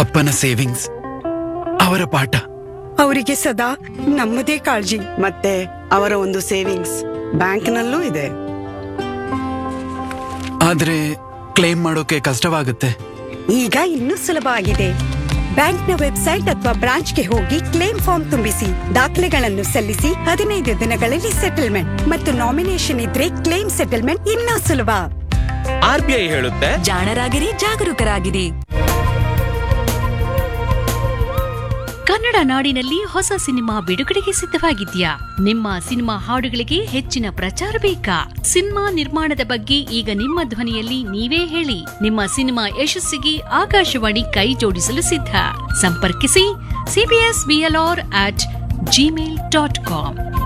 ಅಪ್ಪನ ಸೇವಿಂಗ್ಸ್ ಅವರ ಪಾಠ ಅವರಿಗೆ ಸದಾ ನಮ್ಮದೇ ಕಾಳಜಿ ಮತ್ತೆ ಅವರ ಒಂದು ಸೇವಿಂಗ್ಸ್ ಬ್ಯಾಂಕ್ನಲ್ಲೂ ಇದೆ ಆದ್ರೆ ಕ್ಲೇಮ್ ಮಾಡೋಕೆ ಕಷ್ಟವಾಗುತ್ತೆ ಈಗ ಇನ್ನೂ ಸುಲಭ ಆಗಿದೆ ಬ್ಯಾಂಕ್ನ ವೆಬ್ಸೈಟ್ ಅಥವಾ ಬ್ರಾಂಚ್ಗೆ ಹೋಗಿ ಕ್ಲೇಮ್ ಫಾರ್ಮ್ ತುಂಬಿಸಿ ದಾಖಲೆಗಳನ್ನು ಸಲ್ಲಿಸಿ ಹದಿನೈದು ದಿನಗಳಲ್ಲಿ ಸೆಟಲ್ಮೆಂಟ್ ಮತ್ತು ನಾಮಿನೇಷನ್ ಇದ್ರೆ ಕ್ಲೇಮ್ ಸೆಟಲ್ಮೆಂಟ್ ಇನ್ನೂ ಸುಲಭ ಆರ್ ಬಿ ಐ ಹೇಳುತ್ತೆ ಜಾಣರಾಗಿರಿ ಜಾಗರೂಕರಾಗಿರಿ ಕನ್ನಡ ನಾಡಿನಲ್ಲಿ ಹೊಸ ಸಿನಿಮಾ ಬಿಡುಗಡೆಗೆ ಸಿದ್ಧವಾಗಿದ್ಯಾ ನಿಮ್ಮ ಸಿನಿಮಾ ಹಾಡುಗಳಿಗೆ ಹೆಚ್ಚಿನ ಪ್ರಚಾರ ಬೇಕಾ ಸಿನಿಮಾ ನಿರ್ಮಾಣದ ಬಗ್ಗೆ ಈಗ ನಿಮ್ಮ ಧ್ವನಿಯಲ್ಲಿ ನೀವೇ ಹೇಳಿ ನಿಮ್ಮ ಸಿನಿಮಾ ಯಶಸ್ಸಿಗೆ ಆಕಾಶವಾಣಿ ಕೈ ಜೋಡಿಸಲು ಸಿದ್ಧ ಸಂಪರ್ಕಿಸಿ C B S B L R at Gmail dot com